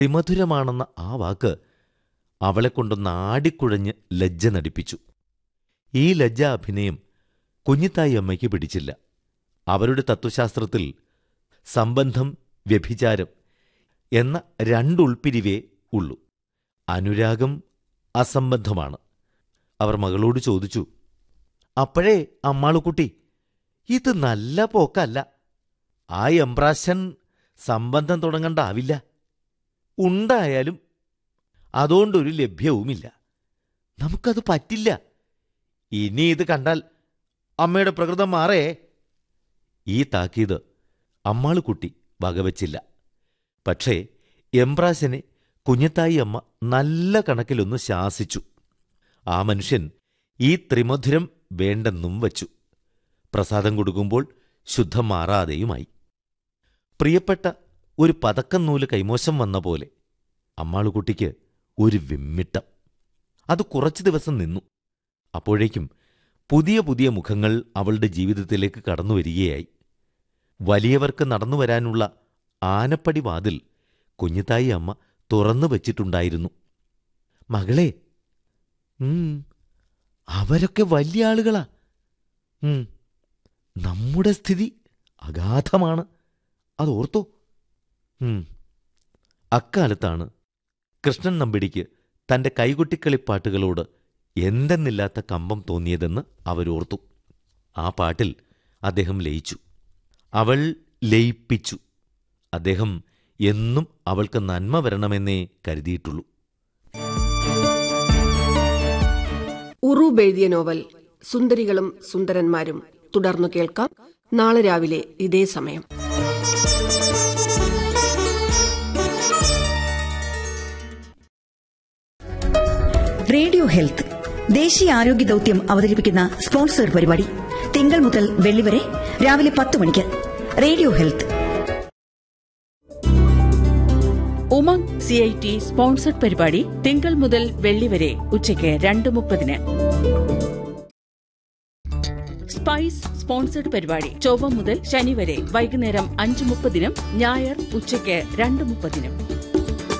വിമധുരമാണെന്ന ആ വാക്ക് അവളെ കൊണ്ടൊന്ന് ആടിക്കുഴഞ്ഞ് ലജ്ജ നടിപ്പിച്ചു ഈ ലജ്ജ അഭിനയം കുഞ്ഞിത്തായി അമ്മയ്ക്ക് പിടിച്ചില്ല അവരുടെ തത്വശാസ്ത്രത്തിൽ സംബന്ധം വ്യഭിചാരം എന്ന രണ്ടുൾപ്പിരിവേ ഉള്ളൂ അനുരാഗം അസംബന്ധമാണ് അവർ മകളോട് ചോദിച്ചു അപ്പോഴേ അമ്മാളുക്കുട്ടി ഇത് നല്ല പോക്കല്ല ആ എംബ്രാശൻ സംബന്ധം തുടങ്ങണ്ടാവില്ല ഉണ്ടായാലും അതുകൊണ്ടൊരു ലഭ്യവുമില്ല നമുക്കത് പറ്റില്ല ഇനി ഇത് കണ്ടാൽ അമ്മയുടെ പ്രകൃതം മാറേ ഈ താക്കീത് അമ്മാളുകുട്ടി വകവച്ചില്ല പക്ഷേ എംബ്രാശനെ കുഞ്ഞത്തായി അമ്മ നല്ല കണക്കിലൊന്ന് ശാസിച്ചു ആ മനുഷ്യൻ ഈ ത്രിമധുരം വേണ്ടെന്നും വച്ചു പ്രസാദം കൊടുക്കുമ്പോൾ ശുദ്ധം മാറാതെയുമായി പ്രിയപ്പെട്ട ഒരു പതക്കം നൂല് കൈമോശം വന്ന പോലെ അമ്മാളുകുട്ടിക്ക് ഒരു വിമ്മിട്ടം അത് കുറച്ചു ദിവസം നിന്നു അപ്പോഴേക്കും പുതിയ പുതിയ മുഖങ്ങൾ അവളുടെ ജീവിതത്തിലേക്ക് കടന്നു വരികയായി വലിയവർക്ക് നടന്നു വരാനുള്ള ആനപ്പടി വാതിൽ കുഞ്ഞിത്തായി അമ്മ തുറന്നു വച്ചിട്ടുണ്ടായിരുന്നു മകളെ ഉം, അവരൊക്കെ വലിയ ആളുകളാ ഉം, നമ്മുടെ സ്ഥിതി അഗാധമാണ് അതോർത്തോ ഉം. അക്കാലത്താണ് കൃഷ്ണൻ നമ്പിടിക്ക് തന്റെ കൈകൊട്ടിക്കളിപ്പാട്ടുകളോട് എന്തെന്നില്ലാത്ത കമ്പം തോന്നിയതെന്ന് അവരോർത്തു ആ പാട്ടിൽ അദ്ദേഹം ലയിച്ചു അവൾ ലയിപ്പിച്ചു അദ്ദേഹം എന്നും അവൾക്ക് നന്മ വരണമെന്നേ കരുതിയിട്ടുള്ളൂ ഉറൂബ് എഴുതിയ നോവൽ സുന്ദരികളും സുന്ദരന്മാരും തുടർന്നു കേൾക്കാം നാളെ രാവിലെ ഇതേ സമയം റേഡിയോ ഹെൽത്ത് ദേശീയ ആരോഗ്യ ദൌത്യം അവതരിപ്പിക്കുന്ന സ്പോൺസർ പരിപാടി തിങ്കൾ മുതൽ വെള്ളി വരെ രാവിലെ പത്ത് മണിക്ക് radio health Umang C I T sponsored പരിപാടി തിങ്കൾ മുതൽ വെള്ളി വരെ ഉച്ചയ്ക്ക് രണ്ട് മുപ്പതിന് സ്പൈസ് സ്പോൺസർഡ് പരിപാടി ചൊവ്വ മുതൽ ശനി വരെ വൈകുന്നേരം അഞ്ച് മുപ്പതിനും ഞായർ ഉച്ചയ്ക്ക് രണ്ട് മുപ്പതിനും